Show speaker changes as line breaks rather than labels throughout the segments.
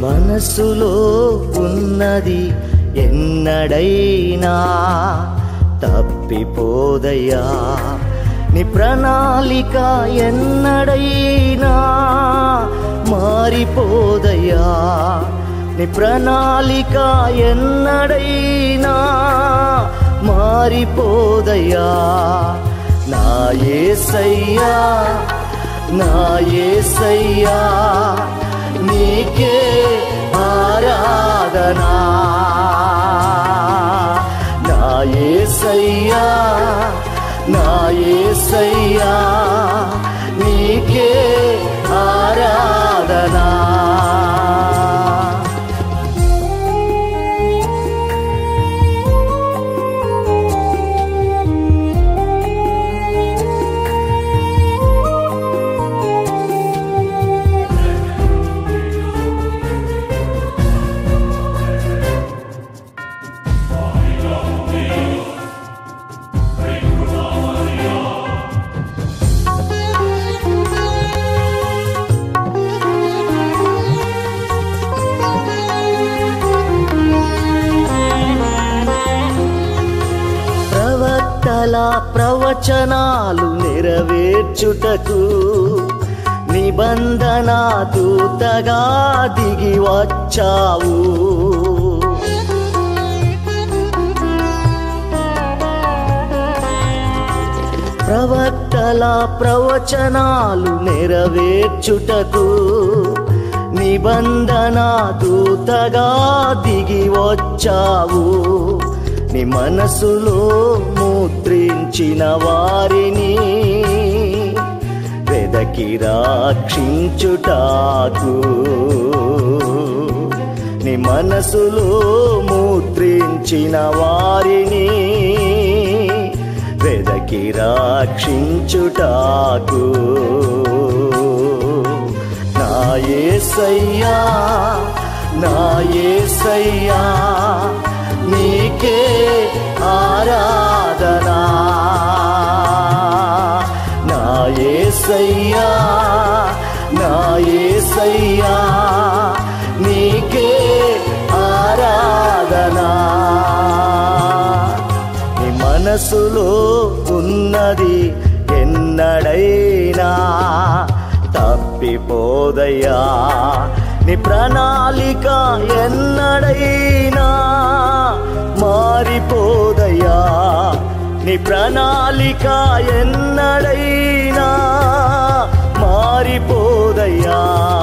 మనసులో ఉన్నది ఎన్నడైనా తప్పిపోదయ్యా నీ ప్రణాళిక ఎన్నడైనా మారిపోదయ్యా నీ ప్రణాళిక ఎన్నడైనా మారిపోదయ్యా నా యేసయ్యా నా యేసయ్యా నీకే ఆరాధనా నా యేసయ్యా నా యేసయ్యా నీకే ఆరాధనా ప్రవక్తల ప్రవచనాలు నెరవేర్చుటకు నిబంధన దూతగా దిగి వచ్చావు ప్రవక్తల ప్రవచనాలు నెరవేర్చుటకు నిబంధన దూతగా దిగి వచ్చావు నీ మనసులో ముద్రించిన వారిని వెదకి రాక్షించుటాకు నీ మనసులో ముద్రించిన వారిని వెదకి రాక్షించుటాకు నా యేసయ్యా నా యేసయ్యా నీకే ఆరాధనా నా యేసయ్యా నా యేసయ్యా నీకే ఆరాధనా నీ మనసులో ఉన్నది ఎన్నడైనా తప్పిపోదయ్యా నీ ప్రణాళిక ఎన్నడైనా మారిపోదయ్యా నీ ప్రణాళిక ఎన్నడైనా మారిపోదయ్యా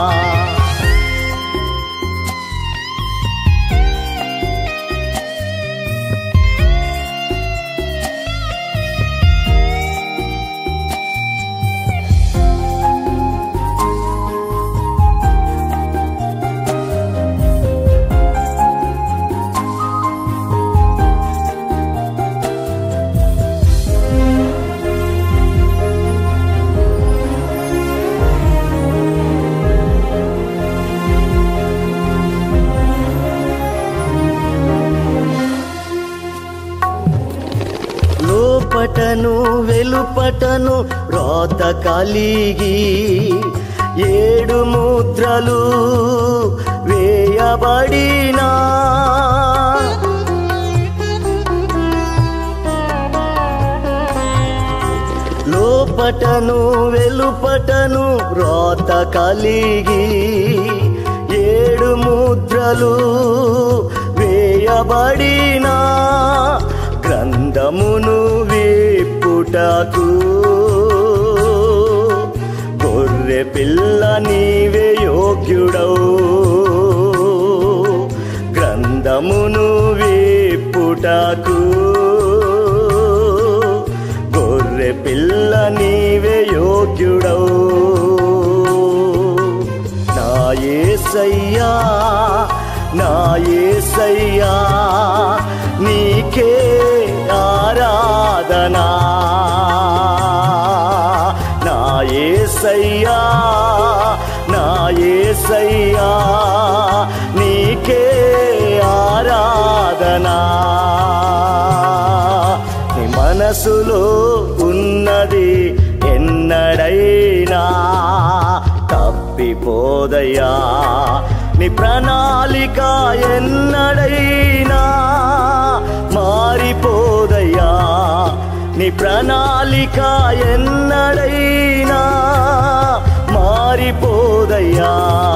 లోపటను వెలుపటను రోత కలిగి ఏడు ముద్రలు వేయబడినా లోపటను వెలుపటను రోత కలిగి ఏడు ముద్రలు వేయబడినా గ్రంథమును విప్పుటకు గొర్రె పిల్ల నీవే యోగ్యుడవు గ్రంథమును విప్పుటకు గొర్రె పిల్ల నీవే యోగ్యుడవు నా యేసయ్యా నా యేసయ్యా నీకే ఆరాధనా నా యేసయ్యా నా యేసయ్యా నీకే ఆరాధనా నీ మనసులో ఉన్నది ఎన్నడైనా తప్పిపోదయ్యా నీ ప్రణాళిక ఎన్నడైనా మారిపోదయ్యా నీ ప్రణాళిక ఎన్నడైనా మారిపోదయ్యా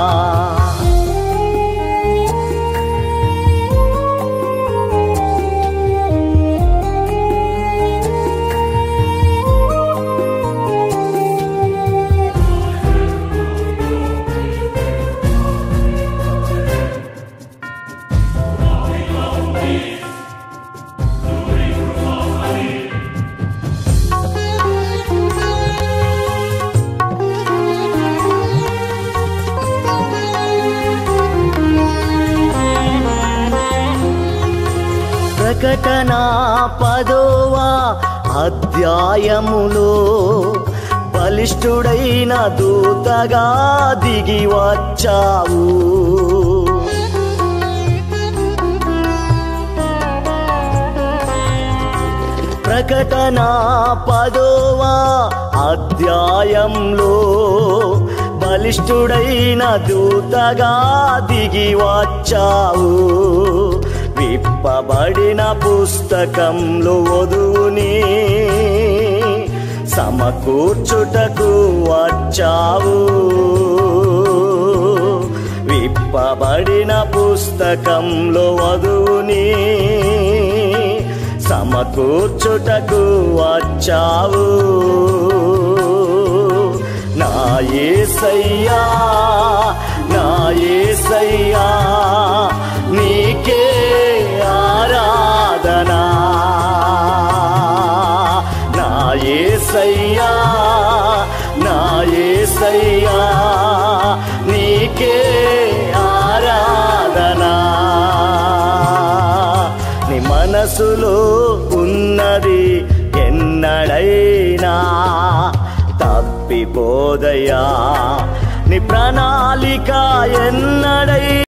ప్రకటన పదోవ అధ్యాయములో బలిష్ఠుడైన దూతగా దిగి వచ్చావు ప్రకటన పదోవ అధ్యాయంలో బలిష్ఠుడైన దూతగా దిగి వచ్చావు విప్పబడిన పుస్తకంలో వధువుని సమకూర్చుటకు వచ్చావు విప్పబడిన పుస్తకంలో వధువుని సమకూర్చుటకు వచ్చావు నా యేసయ్యా నా యేసయ్యా నీకే ఆరాధనా నా యేసయ్యా నా యేసయ్యా నీకే ఆరాధనా నీ మనసులో ఉన్నది ఎన్నడైనా తప్పిపోదయ్యా నీ ప్రణాళిక ఎన్నడై